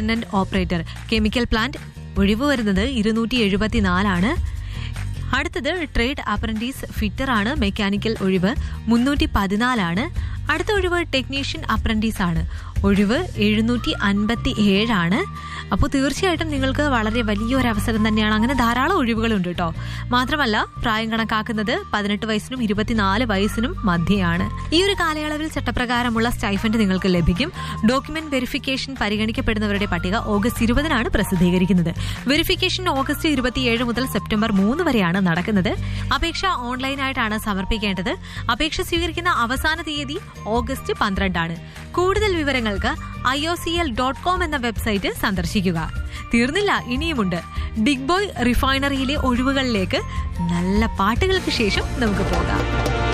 superintendent operator chemical plant ഒഴിവ് വരുന്നത് ഇരുന്നൂറ്റി എഴുപത്തിനാലാണ് അടുത്തത് ട്രേഡ് അപ്രന്റീസ് ഫിറ്റർ ആണ് മെക്കാനിക്കൽ ഒഴിവ് മുന്നൂറ്റി പതിനാലാണ് അടുത്ത ഒഴിവ് ടെക്നീഷ്യൻ അപ്രന്റീസ് ആണ് ഒഴിവ് എഴുന്നൂറ്റി അൻപത്തി ഏഴാണ് അപ്പോൾ തീർച്ചയായിട്ടും നിങ്ങൾക്ക് വളരെ വലിയൊരു അവസരം തന്നെയാണ് അങ്ങനെ ധാരാളം ഒഴിവുകളുണ്ട് കേട്ടോ മാത്രമല്ല പ്രായം കണക്കാക്കുന്നത് പതിനെട്ട് വയസ്സിനും ഇരുപത്തിനാല് വയസ്സിനും മധ്യയാണ് ഈ ഒരു കാലയളവിൽ ചട്ടപ്രകാരമുള്ള സ്റ്റൈഫൻഡ് നിങ്ങൾക്ക് ലഭിക്കും ഡോക്യുമെന്റ് വെരിഫിക്കേഷൻ പരിഗണിക്കപ്പെടുന്നവരുടെ പട്ടിക ഓഗസ്റ്റ് ഇരുപതിനാണ് പ്രസിദ്ധീകരിക്കുന്നത് വെരിഫിക്കേഷൻ ഓഗസ്റ്റ് ഇരുപത്തിയേഴ് മുതൽ സെപ്റ്റംബർ മൂന്ന് വരെയാണ് നടക്കുന്നത് അപേക്ഷ ഓൺലൈനായിട്ടാണ് സമർപ്പിക്കേണ്ടത് അപേക്ഷ സ്വീകരിക്കുന്ന അവസാന തീയതി ഓഗസ്റ്റ് പന്ത്രണ്ടാണ് കൂടുതൽ വിവരങ്ങൾക്ക് I O C L dot com എന്ന വെബ്സൈറ്റ് സന്ദർശിക്കുക തീർന്നില്ല ഇനിയുമുണ്ട് ഡിഗ്ബോയ് റിഫൈനറിയിലെ ഒഴിവുകളിലേക്ക് നല്ല പാട്ടുകൾക്ക് ശേഷം നമുക്ക് പോകാം